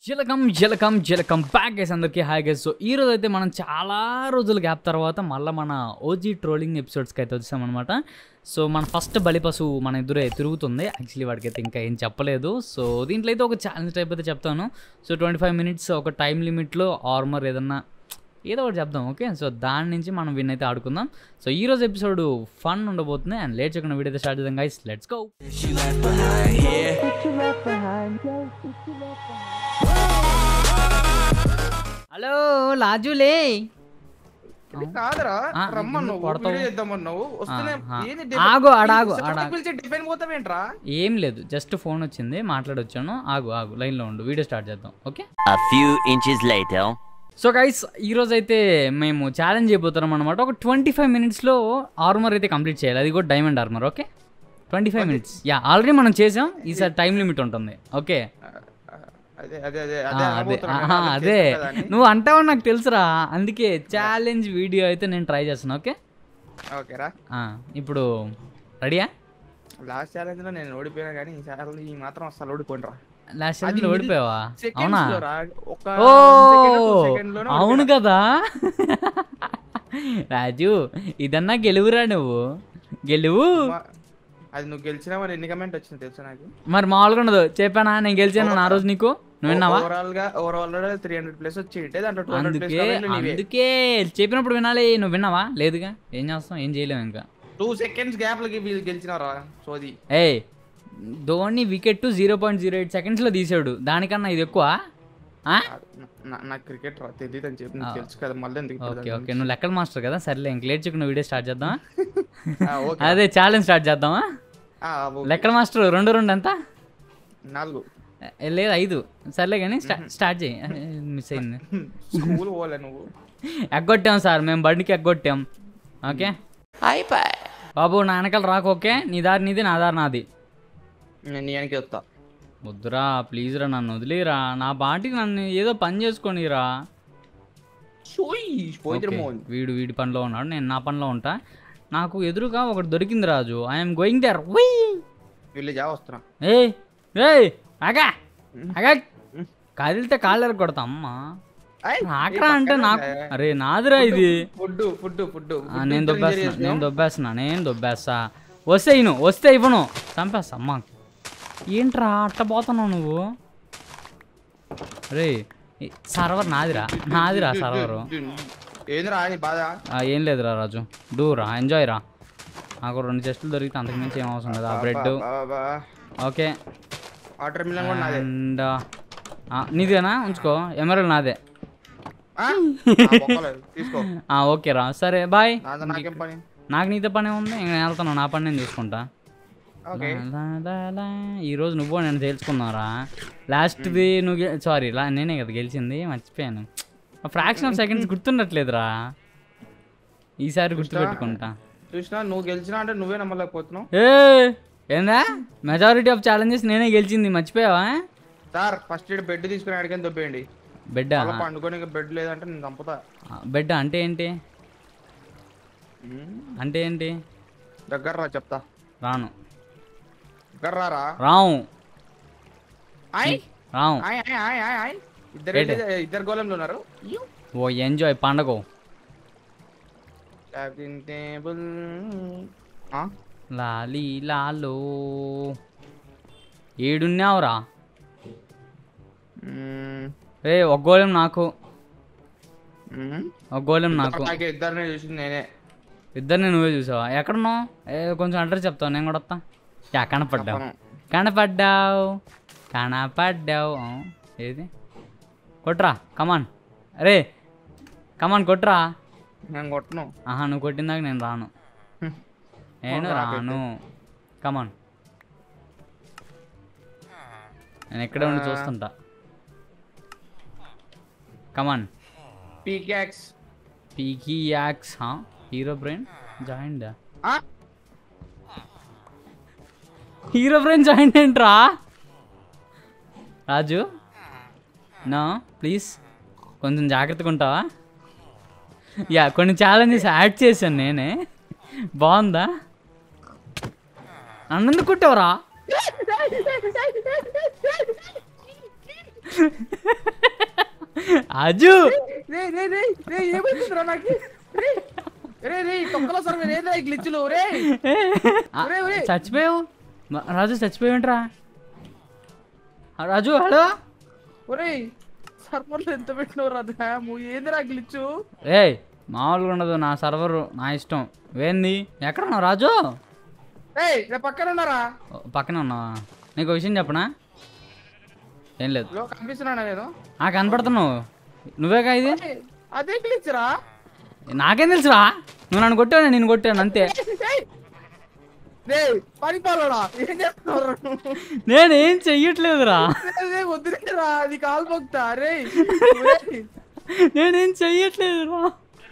చిలకం చిలకం చిలకం back guys అందరికీ హాయ్ గైస్ సో ఈ రోజు అయితే మనం చాలా రోజుల గ్యాప్ తర్వాత మళ్ళీ మన ఓజీ ట్రోలింగ్ ఎపిసోడ్స్కి అయితే వచ్చామన్నమాట సో మన ఫస్ట్ బలిపశు మన ఎదురే తిరుగుతుంది యాక్చువల్లీ వాడికి అయితే ఇంకా ఏం చెప్పలేదు సో దీంట్లో అయితే ఒక ఛాలెంజ్ టైప్ అయితే చెప్తాను సో ట్వంటీ ఫైవ్ మినిట్స్ ఒక టైం లిమిట్లో ఆర్మర్ ఏదన్నా ఏదో ఒకటి చెప్దాం ఓకే సో దాని నుంచి మనం విన్ అయితే ఆడుకుందాం సో ఈ రోజు ఎపిసోడ్ ఫన్ ఉండబోతుంది అండ్ లేట్ చేయకుండా వీడియో అయితే స్టార్ట్ చేద్దాం guys let's go She left behind here. Hello లాజులే ఇది కాదురా ఆ, రమ్మన్నావు ఎందుకు కొడతావు? వీడియో చేద్దామన్నావు వస్తూనే ఆ, ఆ. ఏంది ఆగు, ఆడ ఆగు, డిఫెన్- ఆడ ఆగు. పిలిచి డిఫెన్ పోతావేంట్రా ఏం లేదు జస్ట్ ఫోన్ వచ్చింది మాట్లాడొచ్చాను ఆగు ఆగు లైన్లో ఉండు వీడియో స్టార్ట్ చేద్దాం okay A few inches later. So guys ఈరోజు అయితే మేము ఛాలెంజ్ అయిపోతున్నాం అనమాట ఒక ట్వంటీ ఫైవ్ మినిట్స్లో ఆర్మర్ అయితే కంప్లీట్ చేయాలి అది కూడా diamond armour okay twenty five minutes yeah already మనం చేసాం ఈసారి టైం లిమిట్ ఉంటుంది ఓకే అదే అదే అదే ఆ, అదే అదే అనబోతున్నా ఆహా, నేను, అదే చేస్తా కదా అని. నువ్వు అంటావు నాకు తెలుసురా అందుకే ఛాలెంజ్ వీడియో అయితే నేను ట్రై చేస్తాను ఓకే ఓకేరా ఆ, ఇప్పుడు రెడీయా లాస్ట్ ఛాలెంజ్ లో నేను ఓడిపోయినా కానీ ఈ ఛాలెంజ్ ఈ మాత్రం అసలు ఓడిపోయినరా లాస్ట్ అది ఛాలెంజ్ ఓడిపోయావా అవునా సెకండ్స్ లో రా ఒక ఓ second, two second లోనే అవును ఓడిపోయినా. కదా రాజు ఇదన్నా గెలువురా నువ్వు గెలువు మా- అది నువ్వు గెలిచినా మరి ఎన్ని కమెంట్ వచ్చింది తెలుసా నాకు మరి మామూలుగా ఉండదు చెప్పానా నేను గెలిచాను ఆ రోజు నీకు నువ్వు విన్నావా ఓవరాల్ గా ఓవరాల్ గా త్రీ హండ్రెడ్ ప్లేస్ వచ్చి దాంట్లో టూ హండ్రెడ్ అందుకే అందుకే చెప్పినప్పుడు వినాలి నువ్వు విన్నావా లేదుగా ఏం చేస్తాం ఏం చేయలేము ఇంకా టూ సెకండ్స్ గ్యాప్ లకి వీళ్ళు గెలిచినారా సోది ఏ Dhoni wicket zero point zero eight సెకండ్స్లో తీసాడు దానికన్నా ఇది ఎక్కువ ఆ? నా- నాకు క్రికెట్ రా తెలియదు అని చెప్పి నీకు తెలుసు కదా మళ్ళీ ఎందుకు ఇప్పుడు ఓకే దాని ఓకే నువ్వు లెక్కల మాస్టర్ కదా సర్లే ఇంక లేట్ చెక్కున్న వీడియో స్టార్ట్ చేద్దామా గురించి? ఆ, ఓకే అదే ఛాలెంజ్ స్టార్ట్ చేద్దామా ఆ, ఓకే. లెక్కల మాస్టర్ రెండు రెండు ఎంత నాలుగు ఏ, లేదు ఐదు సర్లే కానీ స్టా- స్టార్ట్ చేయి మిస్ అయింది స్కూల్ పోలే నువ్వు ఎగ్గొట్టాం సార్ మేము బండికి ఎగ్గొట్టాం ఓకే బాబు నా వెనకాల రాకు ఓకే నీ దారి నీది నా దారి నాది నేను నీ వెనక్కి వస్తా వద్దురా ప్లీజ్ రా నన్ను వదిలేరా నా బాటికి నన్ను ఏదో పని చేసుకొనిరా షోయ్ పోయిద్దరు ఓకే, మోహన్ వీడు వీడి పనిలో ఉన్నాడు నేను నా పనిలో ఉంటా నాకు ఎదురుగా ఒకటి దొరికింది రాజు ఐఎమ్ గోయింగ్ దర్ వెళ్ళి జా వస్తున్నా ఏ ఏ అగా అగా కదిలితే కాళ్ళు కొడతా అమ్మా నాకరా అంటే నాకు అరే నాదిరా ఇది ఫుడ్ ఫుడ్ ఫుడ్ ఆ, నేను దొబ్బేస్తున్నా నేను దొబ్బేస్తున్నా నేను దొబ్బేస్తా వస్తే ఇను వస్తే ఇవ్వను చంపేస్తా అమ్మా ఏంట్రా అట్ట పోతున్నావు నువ్వు రే సర్వర్ నాదిరా నాదిరా సర్వరు ఏందిరా నీ బాధ ఆ, ఏం లేదురా రాజు డూ రా ఎంజాయ్ రా నాకు రెండు చెస్టులు దొరికితే అంతకుమించి ఏం అవసరం లేదు ఆ బ్రెడ్ ఓకే వాటర్ మిలన్ కూడా నాదే అండ్ నీదేనా ఉంచుకో ఎమరల్ నాదే ఆ? ఆ, బొక్కలేదు. తీసుకో ఆ, ఓకే రా సరే బాయ్ నాతో నాకేం పని నాకు నీతో పని ఉంది ఇంక నేను వెళ్తాను నా పని నేను చూసుకుంటా ఓకే లా, లా, లా. ఈ రోజు నువ్వు నేను తెలుసుకున్నారా లాస్ట్ది నువ్వు సారీ లా నేనే కదా గెలిచింది మర్చిపోయాను ఫ్రాక్షన్ ఆఫ్ సెకండ్స్ గుర్తుండట్లేదురా ఈసారి గుర్తుపెట్టుకుంటా చూసినా నువ్వు గెలిచినా అంటే నువ్వే నమ్మలేకపోతున్నావు ఏ ఏందా మెజారిటీ ఆఫ్ ఛాలెంజెస్ నేనే గెలిచింది మర్చిపోయావా సార్ ఫస్ట్ ఇయర్ బెడ్ తీసుకుని అడిగాని దొబ్బేయండి బెడ్ అలా పండుకొని బెడ్ లేదంటే నేను చంపుతా బెడ్ అంటే ఏంటి ఉమ్, అంటే ఏంటి దగ్గర రా చెప్తా రాను దగ్గర రారా రావు ఆయ్ రావు ఆయ్ ఆయ్ ఆయ్ ఆయ్ ఆయ్ ఇద్దరు ఏంటి? ఇద్దరు గోళంలో ఉన్నారు ఓ ఎంజాయ్ పండగ క్యాప్టెన్ టేబుల్ ఆ? లాలి లాలో ఏడున్నావురా మ్మ్. రే ఒక గోళం నాకు మ్మ్. ఒక గోళం నాకు నాకు ఇద్దరిని చూసింది నేనే ఇద్దరిని నువ్వే చూసావా ఎక్కడున్నావు ఏ కొంచెం అడ్రస్ చెప్తావు నేను కూడా వస్తా యా కనపడ్డావు చెప్పను. కనపడ్డావు కనపడ్డావు ఆ, ఏది కొట్రా కమాన్ అరే కమాన్ కొట్రా నేను కొట్టను ఆహా నువ్వు కొట్టిందాక నేను రాను హ్మ్. నేను కొట్రా రాకైతే. రాను కమాన్ నేను ఇక్కడే ఉండి ఆ. చూస్తుంటా కమాన్ పీకాక్స్ పీకీ యాక్స్ హా హీరో బ్రెయిన్ జాయింట్ ఆ? హీరో బ్రెయిన్ జాయింట్ ఏంట్రా రాజు నా ప్లీజ్ కొంచెం జాగ్రత్తగా ఉంటావా యా కొన్ని ఛాలెంజెస్ యాడ్ చేశాను నేనే బాగుందా నన్ను కుట్టావరా అజు రే రే రే రే ఏమైతుందిరా నాకు రే రే రే తొక్కలో సర్వే రేదా ఈ గ్లిచ్లు రే ఆ, ఒరే, ఒరే. చచ్చిపోయావు మ- రాజు చచ్చిపోయావంట్రా రాజు హలో ఒరేయ్ సర్వర్లో ఎంత పెట్టినవు రా డ్యాము ఏందిరా గ్లిచ్చు ఏయ్ మామూలుగా ఉండదు నా సర్వర్ నా ఇష్టం ఏంది ఎక్కడ ఉన్నావు రాజు ఏయ్ రేపు పక్కన ఉన్నారా ఓ, పక్కనే ఉన్నావా నీకు ఒక విషయం చెప్పనా ఏం లేదు లో కనిపిస్తున్నానా నేను ఆ కనపడుతున్నావు నువ్వేగా ఇది ఏయ్, అదే గ్లిచ్ రా నాకేం తెలుసురా నువ్వు నన్ను కొట్టావు నేను కొట్టాను అంతే ఏయ్, రే పని పాలడా ఏం చేస్తున్నావు నువ్వు? నేనేం చెయ్యట్లేదురా రే, రే, వద్దులేరా అది కాలు పోక్తా రే నేనేం చెయ్యట్లేదురా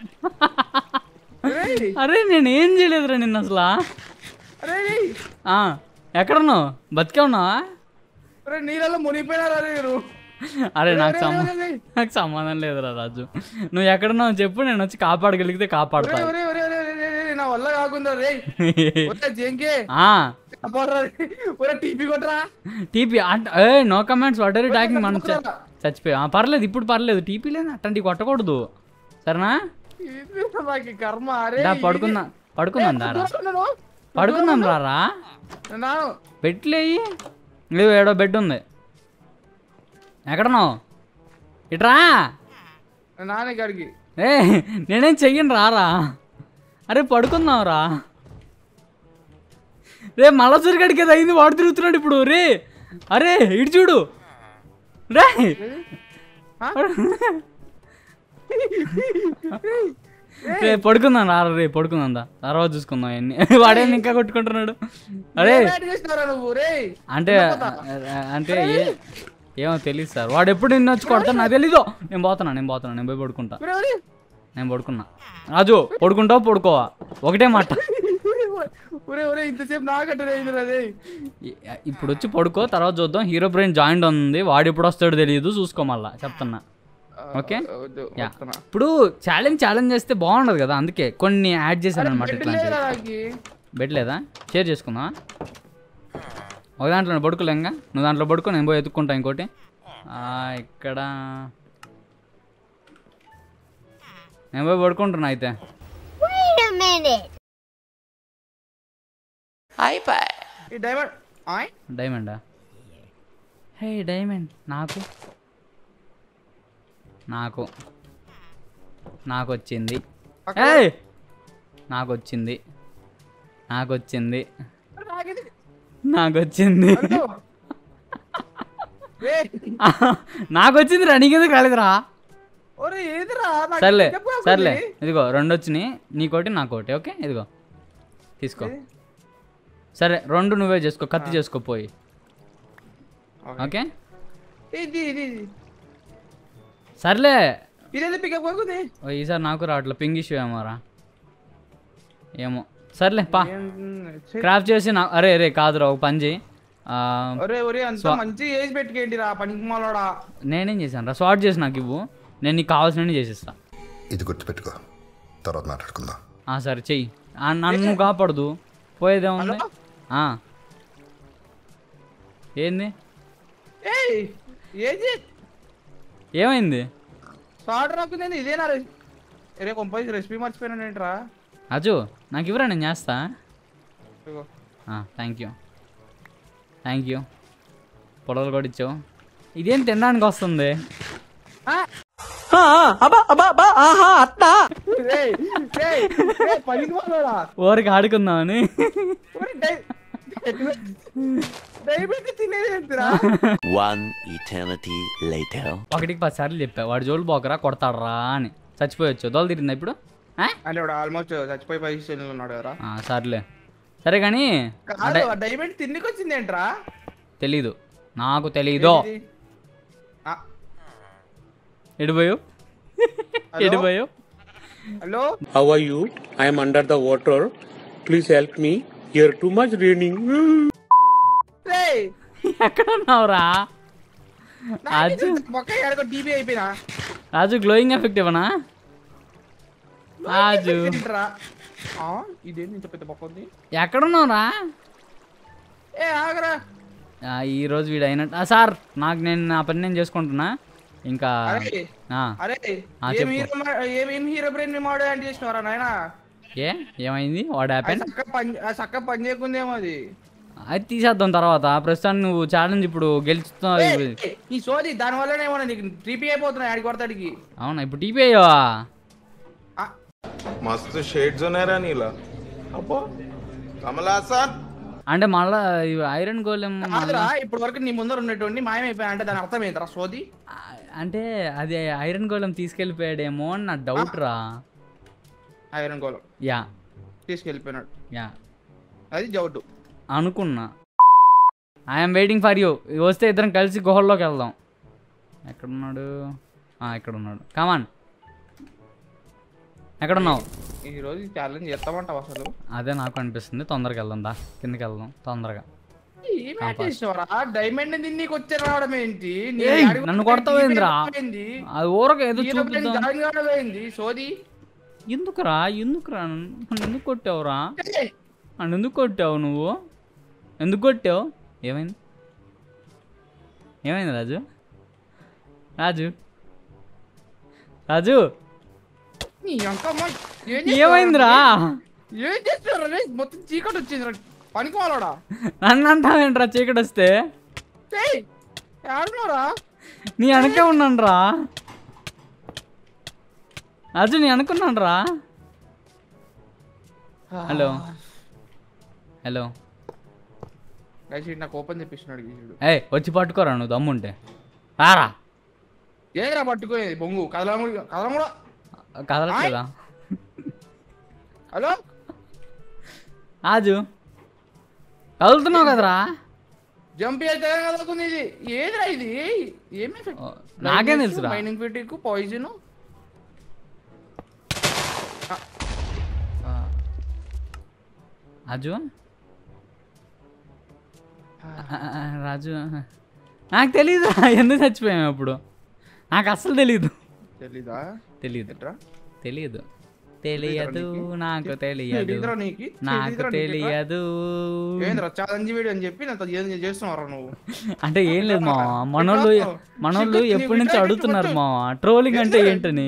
రే అరే నేనేం చేయలేదురా నిన్న అసలు రే ఆ, ఎక్కడున్నావు బతికే ఉన్నావా రే నీళ్ళలో మునిగిపోయినారా రే మీరు అరే నాకు రే, రే, సంబంధం రే, రే. నాకు సంబంధం లేదురా రాజు నువ్వు ఎక్కడున్నావు చెప్పు నేను వచ్చి కాపాడగలిగితే కాపాడుతా ఒరే, ఒరే, ఒరే, ఒరే, ఒరే, ఒరే, ఒరే, నా వల్ల కాకుండా రే ఒరే జంకే ఆ కాపాడరా రే. ఒరే టీపీ కొట్టరా టీపీ అంట ఏ no comments what are you talking మనం చ- కొట్టరా. చచ్చిపోయా ఆ, పర్లేదు ఇప్పుడు పర్లేదు టీపీ లేదు అట్టంటి కొట్టకూడదు సరేనా ఇది నాకు కర్మ అరే దా పడుకుందాం పడుకుందాం దారా పడుకున్నాను పడుకుందాం రారా నాను బెడ్లేయి లేవు ఏడో బెడ్ ఉంది ఎక్కడన్నావు ఇట్రా నానే గడికి ఏ నేనేం చెయ్యను రారా అరే పడుకుందాం రా రే మళ్ళా సరిగడికి అది అయింది వాడు తిరుగుతున్నాడు ఇప్పుడు రే అరే ఇటు చూడు రే రే పడుకుందాం రారా రే పడుకుందాం దా తర్వాత చూసుకుందాం అన్ని వాడేం ఇంకా కొట్టుకుంటున్నాడు అరే చేసినారా నువ్వు రే అంటే అంటే ఏ ఏమో తెలియదు సార్ వాడు ఎప్పుడు నిన్ను వచ్చి కొడతాను నాకు తెలీదు నేను పోతున్నా నేను పోతున్నా నేను పోయి పడుకుంటా ఒరే, ఒరే. నేను పడుకున్నా రాజు పడుకుంటావు పడుకోవా ఒకటే మాట ఒరే ఒరే ఇంతసేపు నాకట్టే అయిందిరా రే ఇ- ఇప్పుడు వచ్చి పడుకో తర్వాత చూద్దాం హీరో బ్రెయిన్ జాయింట్ ఉంది వాడు ఎప్పుడు వస్తాడో తెలియదు చూసుకో మళ్ళా చెప్తున్నా ఓకే వద్దు, యా. వస్తున్నా. ఇప్పుడు ఛాలెంజ్ ఛాలెంజ్ చేస్తే బాగుండదు కదా అందుకే కొన్ని యాడ్ చేశాను అనమాట బెడ్ ఇట్లాంటివి లేదురా నాకి. బెడ్ లేదా షేర్ చేసుకుందామా ఒక దాంట్లో పడుకోలేంగా నువ్వు దాంట్లో పడుకో నేను పోయి ఎత్తుక్కుంటా ఇంకోటి ఆ, ఇక్కడ నేను పోయి పడుకుంటున్నా అయితే Wait a minute. ఈ డైమండ్ ఆయ్ డైమండా హే డైమండ్ నాకు నాకు నాకు వచ్చింది ఏయ్! నాకు వచ్చింది నాకు వచ్చింది నాకిది. నాకు వచ్చింది అయ్యో. రే నాకు వచ్చింది రా నీకెందుకు రాలేదురా ఒరే ఏదిరా నాకు సర్లే చెప్పు నాకు సర్లే ఇది. ఇదిగో రెండు వచ్చినాయి నీకోటి నాకోటి ఓకే ఇదిగో తీసుకో సరే రెండు నువ్వే చేసుకో కత్తి చేసుకో పోయి ఓకే ఇది ఇది ఇది. సర్లే ఇదేదో పికప్ కొడుకుంది ఓ, ఈసారి నాకు రావట్లే పింగ్ ఇష్యూ ఏమోరా ఏమో సర్లే పా క్రాఫ్ట్ చేసి నా అరే అరే కాదురా ఒక పని చేయి ఆ, ఒరే ఒరే అంత మంచి ఏజ్ పెట్టుకేంటి రా పనికి మాలోడా నేనేం చేశాను రా స్వాట్ చేసి నాకు ఇవ్వు నేను నీకు కావాల్సినవి చేసిస్తా ఇది గుర్తుపెట్టుకో తర్వాత మాట్లాడుకుందాం ఆ, సరే చెయ్యి ఆ, నన్ను నువ్వు కాపాడదు పోయేదేముంది ఆ. ఏంది ఏయ్ ఏది ఏమైంది షార్ట్ రాకుంది ఇదేనా రె- రే కొంపై రెసిపీ మర్చిపోయినా ఏంట్రా అజు నాకు ఇవ్వరా నేను చేస్తా ఇదిగో. థ్యాంక్ యూ థ్యాంక్ యూ పొడవలు కూడా ఇచ్చావు ఇదేం తినడానికి వస్తుంది రేయ్, రేయ్, రేయ్, పనికి మాలోడా ఊరికి ఆడుకుందామని ఒరే, డై- డైబెటిస్ తినేది ఏంటిరా One eternity later. ఒకటికి పది సార్లు చెప్పా వాడు జోలు పోకరా కొడతాడరా అని చచ్చిపోయొచ్చు దోలు తిరిగిందా ఇప్పుడు ఆ? అంటే వాడు ఆల్మోస్ట్ చచ్చిపోయి పొజిషన్ ఉన్నాడు కదా ఆ, సర్లే సరే కానీ కాదు ఆ డైబెట్ తిన్నికి వచ్చింది ఏంట్రా తెలీదు నాకు తెలీదు ఏంటిది? ఆ, ఎడిపోయావు హలో? ఎడిపోయావు hello How are you? I am under the water. Please help me. Here too much raining. రేయ్ ఎక్కడ ఉన్నావురా రాజు మొక్క ఎడకో టీబీ అయిపోయినా రాజు గ్లోయింగ్ ఎఫెక్ట్ ఇవ్వనా రాజు ఏంట్రా? ఆ, ఇదేంటి ఇంత పెద్ద మొక్క ఉంది ఎక్కడున్నావురా ఏ ఆగరా ఆ, ఈ రోజు వీడు అయినట్టు ఆ, సార్ నాకు నేను నా పని నేను చేసుకుంటున్నా ఇంకా అరే ఆ, అరే ఆ, ఏం చెప్పు. హీరో మా- ఏం ఏం హీరో బ్రెయిన్ రిమోట్ అంటే చేసినవరా నాయనా ఏ ఏమైంది వాట్ హ్యాపెన్ చక్క పని ఆ చక్క పని చేయకుందేమో అది అది తీసేద్దాం తర్వాత ప్రస్తుతానికి నువ్వు ఛాలెంజ్ ఇప్పుడు గెలుస్తున్నావు ఏయ్, ఏయ్, ఈ సోది దాని వల్లనే ఏమన్నా నీకు ట్రీపీ అయిపోతున్నాయి ఆడికి కొడతాడికి అవునా ఇప్పుడు టీపీ అయ్యావా मस्त शेड जो नाही राणीला अप्पा कमला असा అంటే మళ్ళా ఇవి ఐరన్ గోళం కాదురా ఇప్పుడు వరకు నీ ముందర ఉన్నటువంటి మాయమైపోయా అంటే దాని అర్థం ఏంటరా సోది అంటే అది ఐరన్ గోళం తీసుకెళ్ళిపోయాడేమో అని నా డౌట్ రా ఐరన్ గోళం యా తీసుకెళ్ళిపోయినాడు యా అది జౌటు అనుకున్నా ఐఎమ్ వెయిటింగ్ ఫర్ యూ వస్తే ఇద్దరం కలిసి గుహల్లోకి వెళ్దాం ఎక్కడున్నాడు ఆ, ఇక్కడ ఉన్నాడు కమాన్ ఎక్కడున్నావు ఈ రోజు ఛాలెంజ్ చేస్తామంటావు అసలు అదే నాకు అనిపిస్తుంది తొందరగా వెళ్దాం దా కిందకి వెళ్దాం తొందరగా ఏం యాడ్ చేసినవరా డైమండ్ ని నీకు వచ్చి రావడం ఏంటి నీ ఏయ్, డాడీ నన్ను కూడా కొడతావేంద్రా? ఏంది? అది ఊరక ఏదో హీరో బ్రెయిన్ చూపిద్దాం జాయిన్ కావడం ఏంది సోది ఎందుకురా ఎందుకురా నన్ను ఎందుకు కొట్టావురా ఏయ్, నన్ను ఎందుకు కొట్టావు నువ్వు ఎందుకు కొట్టావు ఏమైంది ఏమైంది రాజు రాజు రాజు నీ అంకమ్మ ఏం ఏమైందిరా చేస్తున్నావురా? ఏం చేస్తున్నారు రే మొత్తం చీకటి వచ్చింది పనికి వాళ్ళడా నన్ను అంటావేంట్రా చీకటి వస్తే ఏడున్నారా నీ వెనకే ఉన్నాను రా రాజు నీ అనుకున్నాను రా హలో హలో గైస్ నాకు ఓపెన్ తెప్పిస్తున్నాడు గీసుడు ఏ వచ్చి పట్టుకోరా నువ్వు దమ్ముంటే రారా ఏదిరా పట్టుకోయేది బొంగు కదలం కదలం కూడా కదలట్లేదా హలో రాజు కదులుతున్నావు కదరా జంప్ అయితే కదులుతుంది ఇది ఏదిరా ఇది ఏమి ఓ, నాకేం తెలుసురా మైనింగ్ ఫిటిక్ పాయిజన్ రాజు ఆ, ఆ, రాజు నాకు తెలీదు ఎందుకు చచ్చిపోయాము అప్పుడు నాకు అస్సలు తెలీదు తెలీదా తెలీదు ఎట్రా తెలియదు తెలియదు నాకు తెలియదు తెలీదురా నీకు నాకు తెలీదురా నీకు ఎట్రా? తెలియదు ఏంద్రా ఛాలెంజ్ వీడియో అని చెప్పి నాతో ఏం చేస్తున్నారా నువ్వు అంటే ఏం లేదు మా మనోళ్ళు మనోళ్ళు ఎప్పటి నుంచి అడుగుతున్నారు మా ట్రోలింగ్ అంటే ఏంటని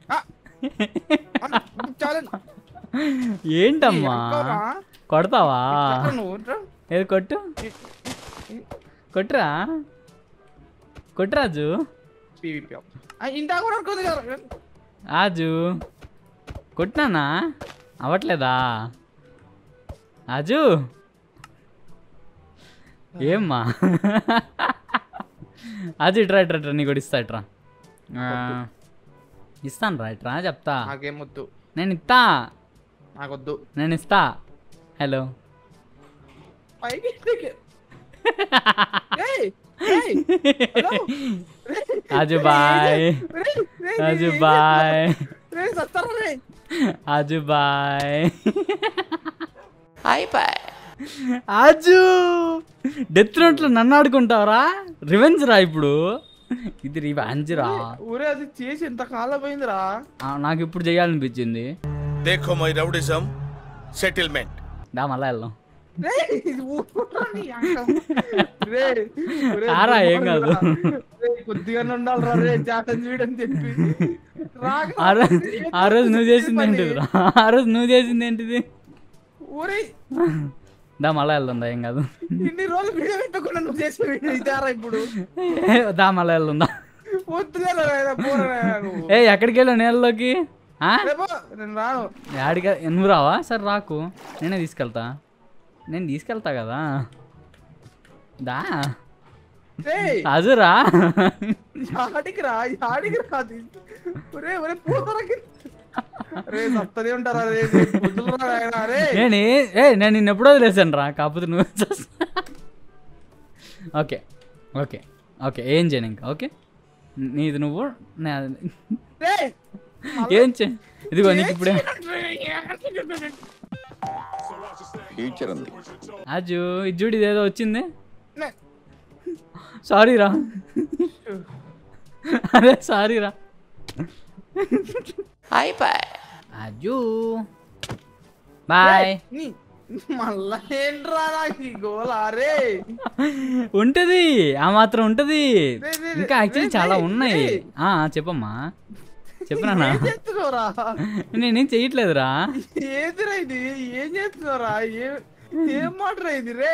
ఛాలెంజ్ ఏంటమ్మా కొడతావా నువ్వు ఎట్రా? ఏది కొట్టు కొట్టురా కొట్టురాజు PvP. ఆ, ఇంత కూడా అనుకుంది కదా రాజు కొట్టినానా అవ్వట్లేదా రాజు ఏమ్మా రాజు ఇట్రా ఇట్రా ఇట్రా నీకు కూడా ఇస్తా ఇట్రా ఆ, ఇస్తాను రా ఇట్రా చెప్తా నాకేం వద్దు నేను ఇస్తా నాకొద్దు నేను ఇస్తా హలో పైకి ఎక్కి. ఏయ్, ఏయ్, హలో? రాజు బాయ్ రేయ్, రేయ్, రాజు ఏం బాయ్ చేస్తున్నావ్? రేయ్, సత్తారా రేయ్? రాజు బాయ్ రాజు డెత్ నోట్లో నన్ను ఆడుకుంటావరా రివెంజ్ రా ఇప్పుడు ఇది రివెంజ్ రా ఊరే అది చేసి ఎంత కాలం పోయిందిరా ఆ, నాకు ఇప్పుడు చేయాలనిపించింది देखो my rowdyism settlement దా మళ్ళా వెళ్దాం రేయ్, ఇది ఊరుకోరా నీ అంకం. రేయ్, ఊరే, రారా, ఏం కాదు. రేయ్, కొద్దిగానే ఉండాలిరా రే ఛాలెంజ్ వీడని చెప్పి రాగా, ఆ రోజు ఆ రోజు నువ్వు చేసింది పని. ఏంటిది రా ఆ రోజు నువ్వు చేసింది ఏంటిది ఊరే దా మళ్ళా వెళ్దాం దా ఏం కాదు ఇన్ని రోజులు వీడియో పెట్టకుండా నువ్వు చేసే వీడియో ఇదారా ఇప్పుడు దా మళ్ళా వెళ్దాం దా వద్దుగా పోరా నువ్వు ఏ ఎక్కడికి వెళ్ళావు నీళ్ళలోకి ఆ? రేపో, నేను రాను యాడిగా నువ్వు రావా సరే రాకు నేనే తీసుకెళ్తా నేను తీసుకెళ్తా కదా దా రేయ్, రాజురా ఆడికి రా ఆడికి రా అది. ఒరే ఒరే పోతరకి రే సత్తనే ఉంటారా రే రే, వద్దురా నాయనా, రే నేను ఏ- ఏ నేను నిన్ను ఎప్పుడో వదిలేసాను రా కాకపోతే నువ్వు ఓకే ఓకే ఓకే ఏం చేయను ఇంకా ఓకే నీది నువ్వు నా- రేయ్ ఏం చే ఇదిగో నీకు ఇప్పుడే ఫ్యూచర్ ఉంది అజు ఇది చూడు ఇదేదో వచ్చింది నే- సారీ రా అరే సారీ రా అజు బాయ్ రేయ్, నీ మళ్ళా ఏంట్రా నాకు ఈ గోల అరే ఉంటది ఆ మాత్రం ఉంటది రే, రే, ఇంకా రే, యాక్చువల్లీ రే, చాలా రే, ఉన్నాయి రే. ఆ చెప్పమ్మా చెప్పనా ఏం చేస్తున్నావురా నేనేం చెయ్యట్లేదురా ఏదిరా ఇది ఏం చేస్తున్నావురా ఏం ఏం మాటరా ఇది రే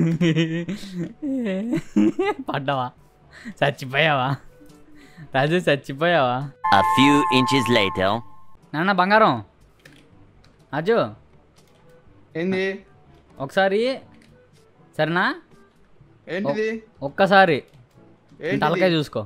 పడ్డావా చచ్చిపోయావా రాజు చచ్చిపోయావా A few inches later. నాన్న బంగారం రాజు ఏంది ఒకసారి సరేనా ఏంటిది ఒక్కసారి నీ ఏంటిది? తలకాయ చూసుకో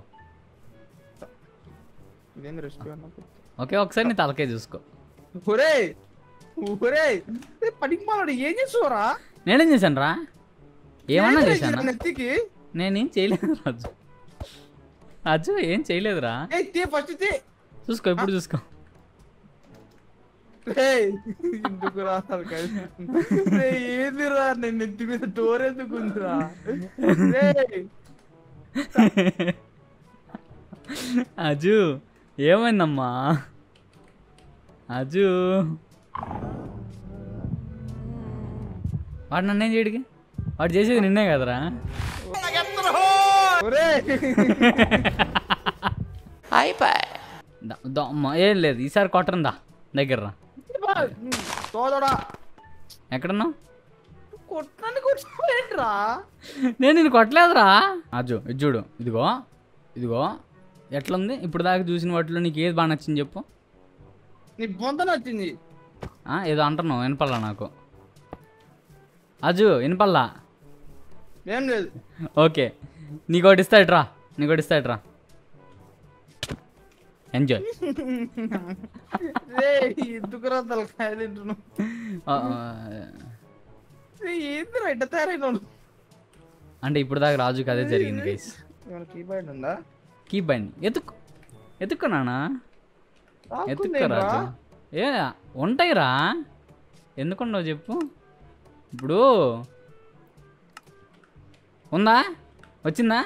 ఇదేంది రెసిపీ అన్నప్పుడు ఓకే ఒకసారి నీ తలకాయ చూసుకో ఒరే ఒరే ఏ పనికి మాలాడు ఏం చేస్తున్నావురా నేనేం చేశాను రా ఏమన్నా ఏందిరా ఇది చేశాను నా నెత్తికి నేనేం చేయలేదు రాజు రాజు ఏం చేయలేదురా ఏ తే ఫస్ట్ తే చూసుకో ఇప్పుడు చూసుకో రే ఎందుకు రా రే ఏందిరా నేను నెత్తి మీద డోర్ ఎందుకు ఉందిరా రే అజు ఏమైందమ్మా అజు వాడు నన్నేం చేయడికి వాడు చేసేది నిన్నే కదరా ఒరే ద- ద- అమ్మ, ఏం లేదు ఈసారి కొట్టను దా దగ్గర రా తోదడా ఎక్కడున్నావు కొట్టడానికి కొట్టుకోలేంట్రా నేను నేను కొట్టలేదురా అజు ఇది చూడు ఇదిగో ఇదిగో ఎట్లుంది ఇప్పుడు దాకా చూసిన వాటిలో నీకు ఏది బాగా నచ్చింది చెప్పు నీ బొంత నచ్చింది ఆ, ఏదో అంటున్నావు వినపల్లా నాకు అజు వినపల్లా ఏం లేదు ఓకే నీకోటి ఇస్తాయిట్రా నీకోటి ఇస్తాయిట్రా ఎంజాయ్ రే ఎందుకురా తలకాయ తింటున్నావు రే, ఏందిరా ఇట్ట తయారైనాడు అంటే ఇప్పుడు దాకా రాజుకి అదే జరిగింది గైస్ ఏమైనా కీబోర్డ్ ఉందా కీప్ బండి ఎత్తుక్కో ఎత్తుక్కున్నానా ఎత్తుక్కో రాకుందేంట్రా? రాజు ఏ ఉంటాయిరా ఎందుకుండవు చెప్పు ఇప్పుడు ఉందా వచ్చిందా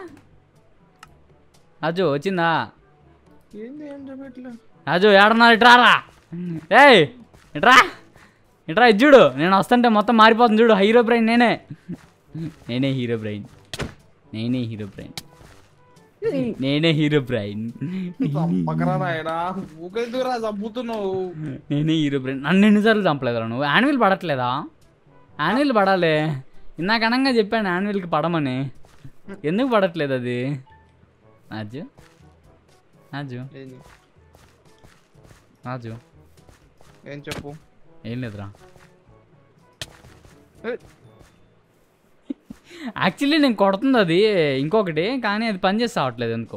రాజు వచ్చిందా ఏంది ఏం చూపెట్లే రాజు ఏడన్నా ఇట్రారా ఏయ్ ఇట్రా ఇట్రా ఇది చూడు నేను వస్తుంటే మొత్తం మారిపోతుంది చూడు హీరో బ్రెయిన్ నేనే నేనే హీరో బ్రెయిన్ నేనే హీరో బ్రెయిన్ నేనే హీరో బ్రెయిన్ చంపకరా నాయనా ఊకెందుకురా చంపుతున్నావు నేనే హీరో బ్రెయిన్ నన్ను ఎన్నిసార్లు చంపలేదురా నువ్వు యాన్యువల్ పడట్లేదా యాన్యువల్ పడాలి ఇందాక అనంగా చెప్పాను యాన్యువల్కి పడమని ఎందుకు పడట్లేదు అది రాజు రాజు ఏంది రాజు ఏం చెప్పు ఏం లేదురా ఏ, యాక్చువల్లీ నేను కొడుతుంది అది ఇంకొకటి కానీ అది పని చేసి రావట్లేదు ఎందుకో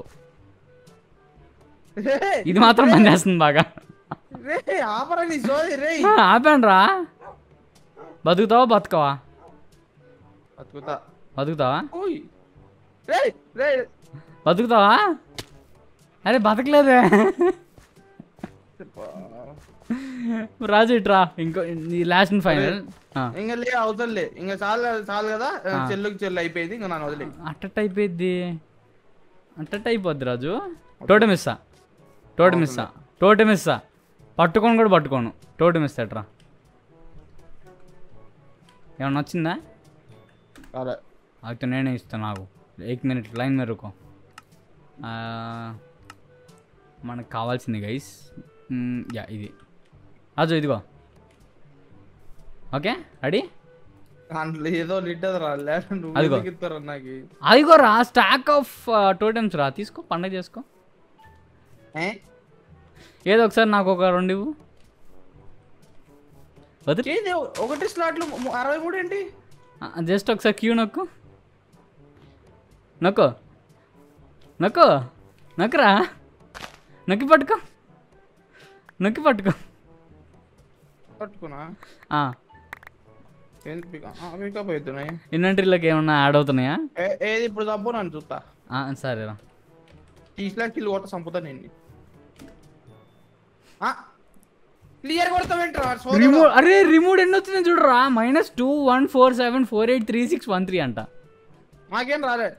రే, ఇది మాత్రం పని చేస్తుంది బాగా రే ఆపరా నీ సోది రే ఆపాను రా బతుకుతావా బతుకవా బతుకుతా బతుకుతావా ఓయ్ రే రే బతుకుతావా అరే బతకలేదే రాజు ఇట్రా ఇంకో లాస్ట్ అండ్ ఫైనల్ ఇంకా లే అవసరంలే ఇంకా చాలు చాలు కదా ఆ. చెల్లుకి చెల్లు అయిపోయింది ఇంకా నన్ను వదిలే అట్టట్ అయిపోయింది అట్టట్ అయిపోద్ది రాజు టోటం ఇస్తా టోటం ఇస్తా టోటం ఇస్తా పట్టుకొని కూడా పట్టుకోను టోటం ఇస్తా ఇట్రా ఏమన్నా వచ్చిందా అరే అయితే నేనే ఇస్తాను నాకు ఎయిట్ మినిట్ లైన్ మెరుకో మనకు కావాల్సింది గైస్ యా ఇది అజు ఇదిగో ఓకే రెడీ దాంట్లో ఏదో లిట్టదు రా అదిగో. నువ్వు ఇస్తారు నాకు అదిగో రా స్టాక్ ఆఫ్ టోటమ్స్ రా తీసుకో పండగ చేసుకో ఏ? ఏదో ఒకసారి నాకు ఒక రెండు ఇవ్వు వదిలి చేది ఒకటి స్లాట్లు ము- అరవై మూడు ఏంటి జస్ట్ ఒకసారి క్యూ నొక్కు నొక్కు నొక్కు నొక్కురా నొక్కి పట్టుకో నొక్కి పట్టుకో పట్టుకున్నా ఆ, ఏంటి పిక పికప్ అవుతున్నాయి ఇన్వెంటరీలోకి ఏమన్నా యాడ్ అవుతున్నాయా ఏ- ఏది ఇప్పుడు చంపు నన్ను చూస్తా ఆ, సరేరా తీసిలా కిల్ కొట్ట చంపుతా నేను క్లియర్ కొడతావేంట్రా రిమోట్ అరే రిమోట్ ఎన్ని వచ్చింది చూడరా minus two one four seven four eight three six one three అంట మాకేం రాలే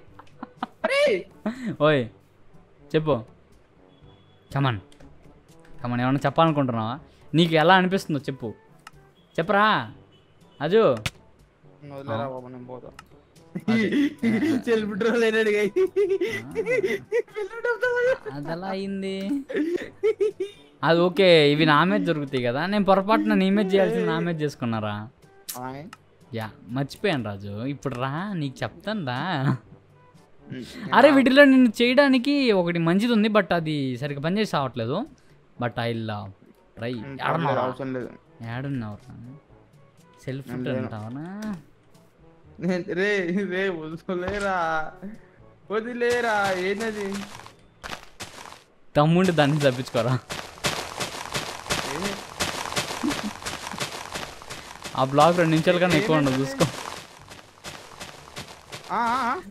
అరే ఓయ్ చెప్పు కమన్ కమన్ ఏమన్నా చెప్పాలనుకుంటున్నావా నీకు ఎలా అనిపిస్తుందో చెప్పు చెప్పరా అజు వదిలేరా బాబు నేను పోతా సెల్ఫ్ డ్రోల్ అయినాడు అది ఎలా అయింది అది ఓకే ఇవి నా మీద దొరుకుతాయి కదా నేను పొరపాటున నీ మీద చేయాల్సింది నా మీద చేసుకున్నారా యా మర్చిపోయాను రాజు ఇప్పుడు రా నీకు చెప్తాను రా అరే వీటిలో నిన్ను చేయడానికి ఒకటి మంచిది ఉంది బట్ అది సరిగ్గా పనిచేసి రావట్లేదు బట్ ఐ ట్రై అవసరం లేదు ఏడున్నావు సెల్ఫ్ నేను లేను. అంటావనా నేను- రే రే వదిలేరా వదిలేరా ఏంటది తమ్ముండి దాన్ని తప్పించుకోరా ఆ బ్లాక్ రెండు నిమిషాల కన్నా ఎక్కువ ఉండదు చూసుకో ఆ, ఆ, ఆ.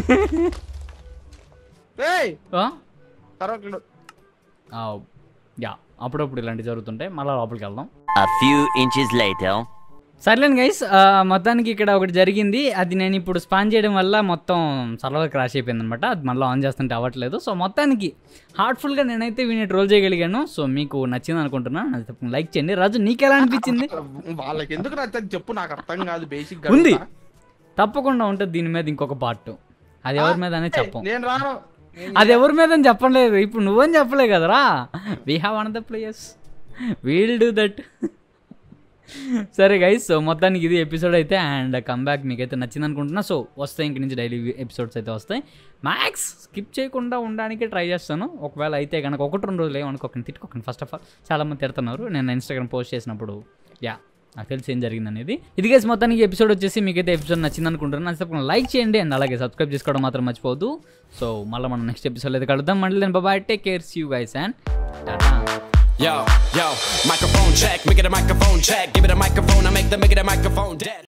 రేయ్ ఆ? తర్వాత ఆ, యా అప్పుడప్పుడు ఇలాంటివి జరుగుతుంటాయి మళ్ళీ లోపలికి వెళ్దాం A few inches later. సర్లేండి గైస్ మొత్తానికి ఇక్కడ ఒకటి జరిగింది అది నేను ఇప్పుడు స్పాన్ చేయడం వల్ల మొత్తం సర్వర్ క్రాష్ అయిపోయింది అనమాట అది మళ్ళీ ఆన్ చేస్తుంటే అవ్వట్లేదు సో మొత్తానికి హార్ట్ఫుల్గా నేనైతే వీని ట్రోల్ చేయగలిగాను సో మీకు నచ్చింది అనుకుంటున్నాను లైక్ చేయండి రాజు నీకు ఎలా అనిపించింది వాళ్ళకి ఎందుకు నచ్చదు చెప్పు నాకు అర్థం కాదు బేసిక్ ఉంది తప్పకుండా ఉంటుంది దీని మీద ఇంకొక పార్ట్ అది ఎవరి మీద అనేది చెప్పం నేను రాను అది ఎవరి మీద అని చెప్పలేదు ఇప్పుడు నువ్వని చెప్పలే కదరా we have won the players will do that సరే గైస్ సో మొత్తానికి ఇది ఎపిసోడ్ అయితే అండ్ కమ్బ్యాక్ మీకైతే నచ్చింది అనుకుంటున్నా సో వస్తాయి ఇంక నుంచి డైలీ ఎపిసోడ్స్ అయితే వస్తాయి మ్యాక్స్ స్కిప్ చేయకుండా ఉండడానికి ట్రై చేస్తాను ఒకవేళ అయితే కనుక ఒకటి రెండు రోజులు ఏమనుకోకండి తిట్టుకోకండి ఫస్ట్ ఆఫ్ ఆల్ చాలామంది తిడుతున్నారు నేను ఇన్స్టాగ్రామ్ పోస్ట్ చేసినప్పుడు యా నాకు తెలిసి ఏం జరిగింది అనేది ఇది గైస్ మొత్తానికి ఎపిసోడ్ వచ్చేసి మీకైతే ఎపిసోడ్ నచ్చింది అనుకుంటున్నాను నచ్చినప్పుడు లైక్ చేయండి అండ్ అలాగే సబ్స్క్రైబ్ చేసుకోవడం మాత్రం మర్చిపోవద్దు సో మళ్ళీ మనం నెక్స్ట్ ఎపిసోడ్ అయితే కలుద్దాం మళ్ళీ నేను బాబాయ్ take cares you guys and టాటా Yo, yo, microphone check, make it a microphone check. Give it a microphone, I make the make it a microphone dead.